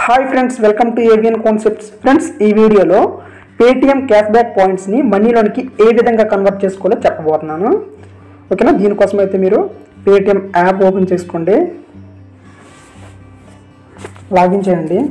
hi friends welcome to Avian concepts friends ఈ వీడియోలో Paytm cash back పాయింట్స్ని మనీలోనికి ఏ విధంగా కన్వర్ట్ చేసుకోవాలో చెప్పబోతున్నాను ఓకేనా దీనికోసం అయితే మీరు పేటిఎం యాప్ ఓపెన్ చేసుకోండి లాగిన్ చేయండి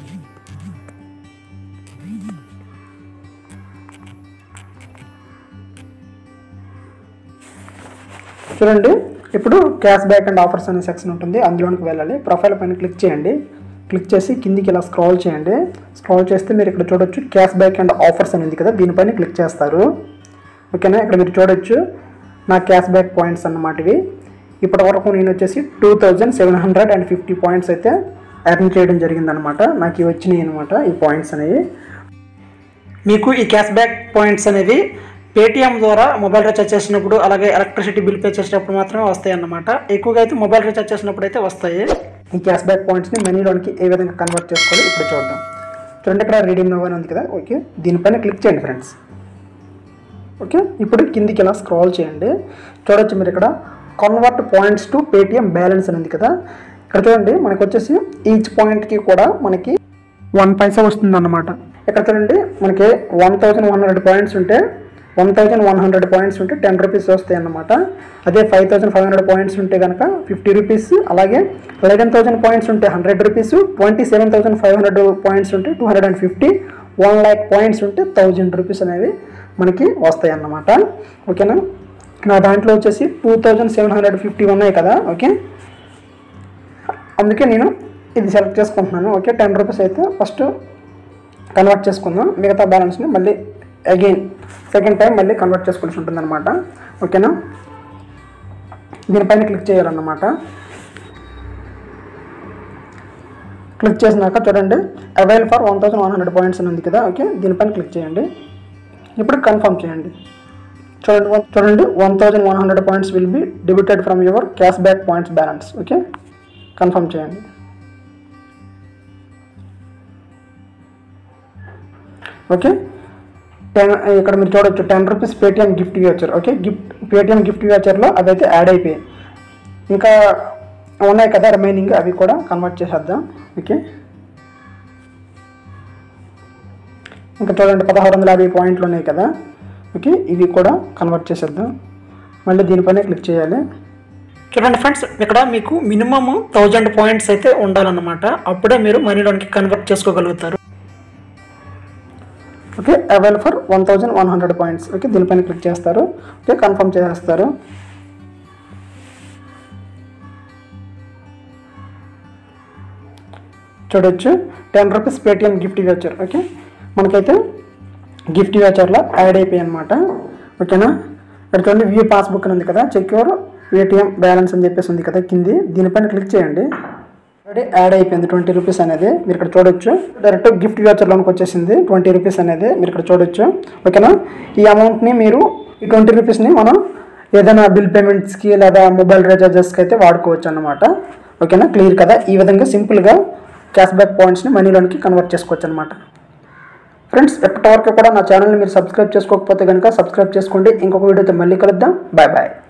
చూడండి ఇప్పుడు క్యాష్ బ్యాక్ అండ్ ఆఫర్స్ అనే సెక్షన్ ఉంటుంది అందులోనికి వెళ్ళాలి ప్రొఫైల్ పైన క్లిక్ చేయండి క్లిక్ చేసి కిందికి ఇలా స్క్రాల్ చేయండి స్క్రాల్ చేస్తే మీరు ఇక్కడ చూడొచ్చు క్యాష్ బ్యాక్ అండ్ ఆఫర్స్ అని ఉంది కదా దీనిపైన క్లిక్ చేస్తారు ఓకేనా ఇక్కడ మీరు చూడొచ్చు నా క్యాష్ బ్యాక్ పాయింట్స్ అన్నమాట ఇవి ఇప్పటి వరకు నేను వచ్చేసి two thousand seven hundred and fifty points అయితే ఎర్న్ చేయడం జరిగిందనమాట నాకు ఇవి వచ్చినాయి అనమాట ఈ పాయింట్స్ అనేవి మీకు ఈ క్యాష్ బ్యాక్ పాయింట్స్ అనేవి పేటిఎం ద్వారా మొబైల్ రీఛార్జ్ చేసినప్పుడు అలాగే ఎలక్ట్రిసిటీ బిల్ పే చేసినప్పుడు మాత్రమే వస్తాయి అన్నమాట ఎక్కువగా అయితే మొబైల్ రీఛార్జ్ చేసినప్పుడు అయితే వస్తాయి ఈ క్యాష్ బ్యాక్ పాయింట్స్ని మనీలోనికి ఏ విధంగా కన్వర్ట్ చేసుకోవాలి ఇప్పుడు చూద్దాం చూడండి ఇక్కడ రీడింగ్ నో అని ఉంది కదా ఓకే దీనిపైన క్లిక్ చేయండి ఫ్రెండ్స్ ఓకే ఇప్పుడు కిందికి ఇలా స్క్రాల్ చేయండి చూడొచ్చు మీరు ఇక్కడ convert points to Paytm balance అని ఉంది కదా ఇక్కడ చూడండి మనకి వచ్చేసి ఈచ్ పాయింట్కి కూడా మనకి వన్ పైసా వస్తుంది అన్నమాట ఇక్కడ చూడండి మనకి one thousand one hundred points ఉంటే one thousand one hundred points ఉంటే టెన్ రూపీస్ వస్తాయి అన్నమాట అదే five thousand five hundred points ఉంటే కనుక ఫిఫ్టీ రూపీస్ అలాగే లెవెన్ థౌసండ్ పాయింట్స్ ఉంటే hundred rupees twenty seven thousand five hundred points ఉంటే two hundred and fifty one lakh points ఉంటే థౌజండ్ రూపీస్ అనేవి మనకి వస్తాయి అన్నమాట ఓకేనా నా దాంట్లో వచ్చేసి two thousand seven hundred fifty ఉన్నాయి కదా ఓకే అందుకే నేను ఇది సెలెక్ట్ చేసుకుంటున్నాను ఓకే టెన్ రూపీస్ అయితే ఫస్ట్ కన్వర్ట్ చేసుకుందాం మిగతా బ్యాలెన్స్ని మళ్ళీ అగైన్ సెకండ్ టైం మళ్ళీ కన్వర్ట్ చేసుకోవాల్సి ఉంటుంది అనమాట ఓకేనా దీనిపైన క్లిక్ చేయాలన్నమాట క్లిక్ చేసినాక చూడండి avail for one thousand one hundred points అని ఉంది కదా ఓకే దీనిపైన క్లిక్ చేయండి ఇప్పుడు కన్ఫర్మ్ చేయండి చూడండి వన్- చూడండి one thousand one hundred points will be debited from your cashback points balance okay confirm చేయండి ఓకే టెన్ ఇక్కడ మీరు చూడొచ్చు ten rupees Paytm gift voucher okay gift Paytm gift వ్యాచర్లో అదైతే యాడ్ అయిపోయాయి ఇంకా ఉన్నాయి కదా రిమైనింగ్ అవి కూడా కన్వర్ట్ చేసేద్దాం ఓకే ఇంకా చూడండి పదహారు వందల యాభై పాయింట్లు ఉన్నాయి కదా ఓకే ఇవి కూడా కన్వర్ట్ చేసేద్దాం మళ్ళీ దీనిపైన క్లిక్ చేయాలి చూడండి ఫ్రెండ్స్ ఇక్కడ మీకు మినిమమ్ థౌజండ్ పాయింట్స్ అయితే ఉండాలన్నమాట అప్పుడే మీరు మనీలోనికి కన్వర్ట్ చేసుకోగలుగుతారు okay avail for one thousand one hundred points okay దీనిపైన క్లిక్ చేస్తారు ఓకే కన్ఫర్మ్ చేసేస్తారు చూడొచ్చు ten rupees Paytm gift voucher okay మనకైతే గిఫ్ట్ వ్యాచర్లో యాడ్ అయిపోయాయి అనమాట ఓకేనా ఇక్కడ చూడండి వ్యూ పాస్బుక్ అని ఉంది కదా చెక్ యువర్ పేటిఎం బ్యాలెన్స్ అని చెప్పేసి ఉంది కదా కింది దీనిపైన క్లిక్ చేయండి ఆల్రెడీ యాడ్ అయిపోయింది ట్వంటీ రూపీస్ అనేది మీరు ఇక్కడ చూడొచ్చు డైరెక్ట్ గిఫ్ట్ వ్యాచర్లోనికి వచ్చేసింది ట్వంటీ రూపీస్ అనేది మీరు ఇక్కడ చూడొచ్చు ఓకేనా ఈ అమౌంట్ని మీరు ఈ ట్వంటీ రూపీస్ని మనం ఏదైనా బిల్ పేమెంట్స్కి లేదా మొబైల్ రీఛార్జెస్కి అయితే వాడుకోవచ్చు అన్నమాట ఓకేనా క్లియర్ కదా ఈ విధంగా సింపుల్గా క్యాష్ బ్యాక్ పాయింట్స్ని మనీలోనికి కన్వర్ట్ చేసుకోవచ్చు అనమాట ఫ్రెండ్స్ ఎప్పటివరకు కూడా నా ఛానల్ని మీరు సబ్స్క్రైబ్ చేసుకోకపోతే కనుక సబ్స్క్రైబ్ చేసుకోండి ఇంకొక వీడియోతో మళ్ళీ కలుద్దాం బాయ్ బాయ్